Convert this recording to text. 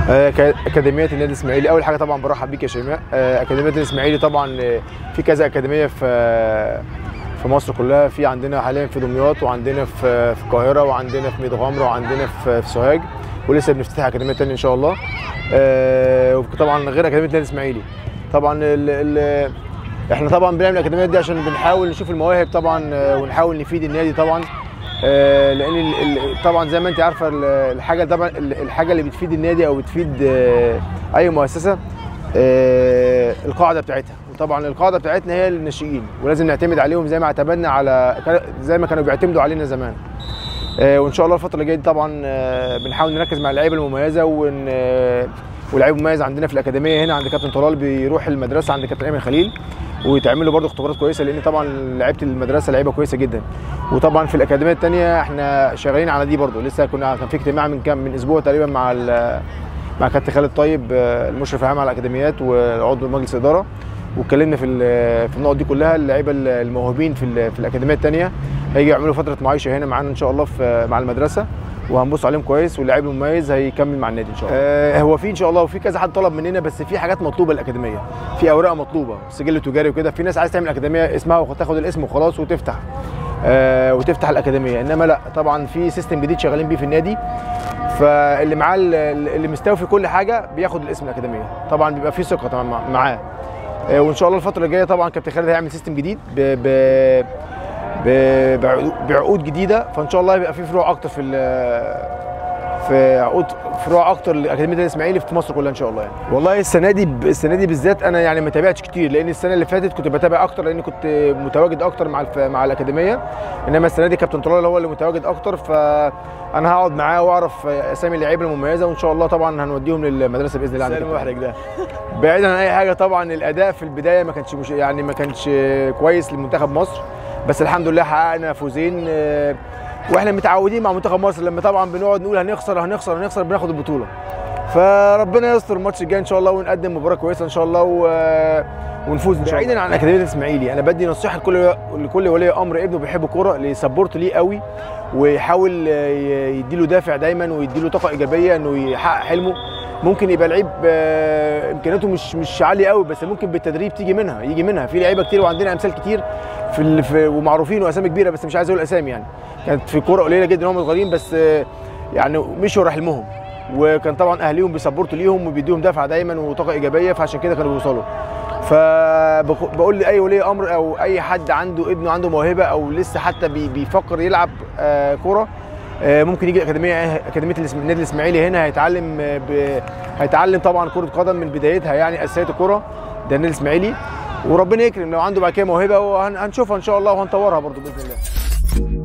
آه، ك- اكاديميه النادي الاسماعيلي اول حاجه طبعا برحب بيك يا شيماء آه، اكاديميه النادي الاسماعيلي طبعا آه، في كذا اكاديميه في آه، في مصر كلها في عندنا حاليا في دمياط وعندنا في في القاهره وعندنا في ميت غمر وعندنا في في سوهاج ولسه بنفتتح اكاديميه تانية ان شاء الله آه، وطبعا غير اكاديميه النادي الاسماعيلي طبعا ال ال احنا طبعا بنعمل الاكاديميات دي عشان بنحاول نشوف المواهب طبعا آه، ونحاول نفيد النادي طبعا آه، لان ال- ال- طبعا زي ما انت عارفه ال- الحاجه طبعا ال- الحاجه اللي بتفيد النادي او بتفيد آه، اي مؤسسه آه، القاعده بتاعتها وطبعا القاعده بتاعتنا هي الناشئين ولازم نعتمد عليهم زي ما اعتمدنا على زي ما كانوا بيعتمدوا علينا زمان آه، وان شاء الله الفتره اللي جايه دي طبعا آه، بنحاول نركز مع اللعيبه المميزه ون آه، ولاعيب مميز عندنا في الاكاديميه هنا عند كابتن طلال بيروح المدرسه عند كابتن ايمن خليل ويتعمل له برضه اختبارات كويسه لان طبعا لعيبه المدرسه لعيبه كويسه جدا وطبعا في الاكاديميه الثانيه احنا شغالين على دي برضه لسه كنا كان في اجتماع من كام من اسبوع تقريبا مع ال- مع كابتن خالد طيب آه، المشرف العام على الاكاديميات وعضو مجلس الاداره واتكلمنا في ال- في النقط دي كلها اللعيبه الموهوبين في ال- في الاكاديميه الثانيه هيجي يعملوا فتره معايشه هنا معانا ان شاء الله في مع المدرسه وهنبص عليهم كويس واللاعب المميز هيكمل مع النادي ان شاء الله آه هو في ان شاء الله وفي كذا حد طلب مننا بس في حاجات مطلوبه الاكاديميه في اوراق مطلوبه سجل تجاري وكده في ناس عايز تعمل اكاديميه اسمها وتاخد الاسم وخلاص وتفتح آه وتفتح الاكاديميه انما لا طبعا في سيستم جديد شغالين بيه في النادي فاللي معاه ال- اللي مستوفي كل حاجه بياخد الاسم الاكاديميه طبعا بيبقى في ثقه طبعا مع- معاه آه، وان شاء الله الفتره الجايه طبعا كابتن خالد هيعمل سيستم جديد ب... ب... ب... بعقود- بعقود جديده فان شاء الله يبقى في فروع اكتر في ال- في عقود فروع اكتر لاكاديميه النادي الاسماعيلي في مصر كلها ان شاء الله يعني والله السنه دي السنه دي بالذات انا يعني ما تابعتش كتير لان السنه اللي فاتت كنت بتابع اكتر لان كنت متواجد اكتر مع الف... مع الاكاديميه انما السنه دي كابتن طلال هو اللي متواجد اكتر فانا هقعد معاه واعرف اسامي اللعيبه المميزه وان شاء الله طبعا هنوديهم للمدرسه باذن الله عند سالم كابتن. محرج ده بعيدا عن اي حاجه طبعا الاداء في البدايه ما كانش مش يعني ما كانش كويس لمنتخب مصر بس الحمد لله حققنا فوزين آه، واحنا متعودين مع منتخب مصر لما طبعا بنقعد نقول هنخسر هنخسر هنخسر بناخد البطوله فربنا يستر الماتش الجاي ان شاء الله ونقدم مباراه كويسه ان شاء الله و... ونفوز ان شاء الله بعيدا عن اكاديميه الاسماعيلي انا بدي نصيحه لكل لكل ولي امر ابنه بيحب الكوره اللي يسبورت ليه قوي ويحاول آه، ي- يديله دافع دايما ويديله طاقه ايجابيه انه يحقق حلمه ممكن يبقى لعيب آه، امكانياته مش مش عاليه قوي بس ممكن بالتدريب تيجي منها يجي منها في لعيبه كتير وعندنا امثال كتير في, ال- في ومعروفين واسامي كبيره بس مش عايز اقول اسامي يعني كانت في كوره قليله جدا هم صغيرين بس آه، يعني مشوا ورا حلمهم وكان طبعا اهاليهم بيسبورتوا ليهم وبيديهم دفعه دايما وطاقه ايجابيه فعشان كده كانوا بيوصلوا فبقول لاي ولي امر او اي حد عنده ابنه عنده موهبه او لسه حتى بي- بيفكر يلعب آه، كوره آه، ممكن يجي الاكاديميه اكاديميه الإسم- النادي الاسماعيلي هنا هيتعلم آه، ب... هيتعلم طبعا كره قدم من بدايتها يعني اساسيات الكره ده النادي الاسماعيلي وربنا يكرم لو عنده بعد كده موهبه وهنشوفها ان شاء الله وهنطورها برضو باذن الله